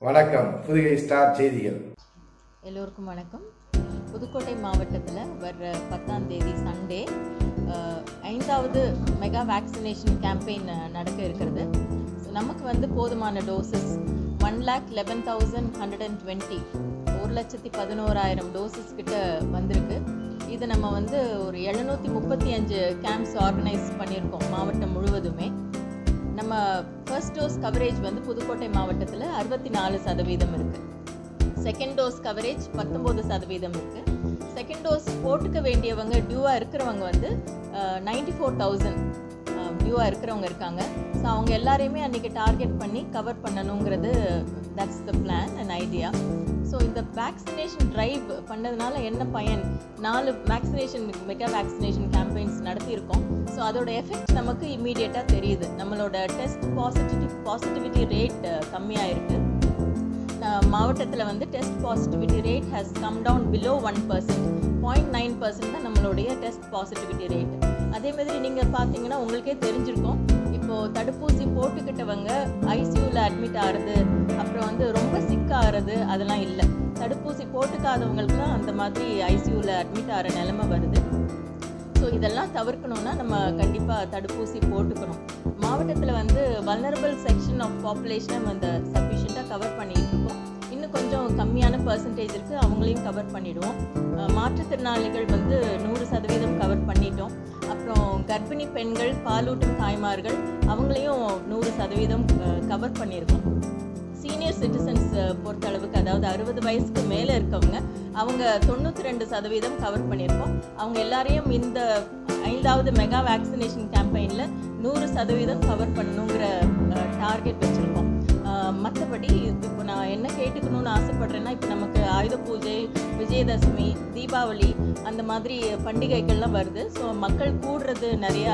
வணக்கம் புதுகை ஸ்டார் செய்திகள் எல்லோருக்கும் வணக்கம் புதுக்கோட்டை மாவட்டத்தில் வர்ற பத்தாம் தேதி சண்டே அஹ், ஐந்தாவது மெகா வேக்சினேஷன் கேம்பெயின் நடக்க இருக்கிறது So, நமக்கு வந்து போதுமான doses one lakh eleven thousand hundred and twenty ஒரு லட்சத்தி பதினோராயிரம் டோசஸ் கிட்ட வந்திருக்கு இது நம்ம வந்து ஒரு எழுநூற்றி முப்பத்தி அஞ்சு கேம்ப்ஸ் ஆர்கனைஸ் பண்ணியிருக்கோம் மாவட்டம் முழுவதுமே நம்ம ஃபர்ஸ்ட் டோஸ் கவரேஜ் வந்து புதுக்கோட்டை மாவட்டத்தில் அறுபத்தி நாலு சதவீதம் இருக்குது செகண்ட் டோஸ் கவரேஜ் பத்தொம்போது சதவீதம் இருக்குது செகண்ட் டோஸ் போட்டுக்க வேண்டியவங்க டியூவாக இருக்கிறவங்க வந்து நைன்டி ஃபோர் தௌசண்ட் டியூவாக இருக்கிறவங்க இருக்காங்க ஸோ அவங்க எல்லாரையுமே அன்றைக்கி டார்கெட் பண்ணி கவர் பண்ணணுங்கிறது that's the plan and idea so இந்த வேக்சினேஷன் டிரைவ் பண்ணதுனால என்ன பயன் நாலு வேக்சினேஷன் மெகா வேக்சினேஷன் கேம்பெயின்ஸ் நடத்தியிருக்கோம் ஸோ அதோட எஃபெக்ட் நமக்கு இம்மீடியட்டாக தெரியுது நம்மளோட டெஸ்ட் பாசிட்டிவ் பாசிட்டிவிட்டி ரேட் கம்மியாக இருக்குது மாவட்டத்தில் வந்து test positivity rate has come down below one percent point nine percent தான் நம்மளுடைய டெஸ்ட் பாசிட்டிவிட்டி ரேட் அதே மாதிரி நீங்கள் பார்த்தீங்கன்னா உங்களுக்கே தெரிஞ்சிருக்கும் இப்போது தடுப்பூசி போட்டுக்கிட்டவங்க ஐசியூவில் அட்மிட் ஆகிறது அப்புறம் வந்து ரொம்ப சிக் ஆகிறது அதெல்லாம் இல்லை தடுப்பூசி போட்டுக்காதவங்களுக்குலாம் அந்த மாதிரி ஐசியூவில் அட்மிட் ஆகிற நிலைமை வருது ஸோ இதெல்லாம் தவிர்க்கணும்னா நம்ம கண்டிப்பாக தடுப்பூசி போட்டுக்கணும் மாவட்டத்தில் வந்து வல்னரபிள் செக்ஷன் ஆஃப் பாப்புலேஷனை அந்த சஃபிஷியண்ட்டாக கவர் பண்ணிட்டு இருக்கோம் இன்னும் கொஞ்சம் கம்மியான பர்சன்டேஜ் இருக்குது அவங்களையும் கவர் பண்ணிடுவோம் அஹ் மாற்றுத்திறனாளிகள் வந்து நூறு சதவீதம் கவர் பண்ணிட்டோம் அப்புறம் கர்ப்பிணி பெண்கள் பாலூட்டும் தாய்மார்கள் அவங்களையும் நூறு சதவீதம் கவர் பண்ணியிருக்கோம் சீனியர் சிட்டிசன்ஸ் பொறுத்தளவுக்கு அதாவது அறுபது வயசுக்கு மேலே இருக்கவங்க அவங்க தொண்ணூற்றி ரெண்டு சதவீதம் கவர் பண்ணியிருக்கோம் அவங்க எல்லாரையும் இந்த ஐந்தாவது மெகா வேக்சினேஷன் கேம்பெயினில் நூறு சதவீதம் கவர் பண்ணணுங்கிற டார்கெட் வச்சுருக்கோம் மற்றபடி இப்போ நான் என்ன கேட்டுக்கணும்னு ஆசைப்படுறேன்னா இப்போ நமக்கு ஆயுத பூஜை விஜயதசமி தீபாவளி அந்த மாதிரி பண்டிகைகள்லாம் வருது ஸோ மக்கள் கூடுறது நிறையா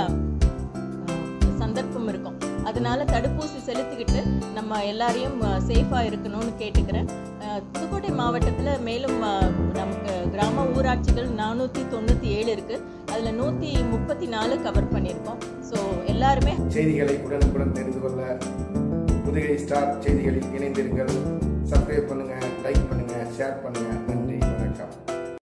அஹ், சந்தர்ப்பம் இருக்கும் அதனால தடுப்பூசி செலுத்திக்கிட்டு நம்ம எல்லாரையும் சேஃபாக இருக்கணும்னு கேட்டுக்கிறேன் அஹ், புதுக்கோட்டை மாவட்டத்தில் மேலும் அஹ், நமக்கு கிராம ஊராட்சிகள் நானூற்றி தொண்ணூற்றி ஏழு இருக்குது அதில் நூற்றி முப்பத்தி நாலு கவர் பண்ணியிருக்கோம் ஸோ எல்லாருமே செய்திகளை உடனுக்குடன் தெரிந்து கொள்ள புதுகை ஸ்டார் செய்திகளில் இணைந்திருங்கள் சப்ஸ்கிரைப் பண்ணுங்க லைக் பண்ணுங்க ஷேர் பண்ணுங்க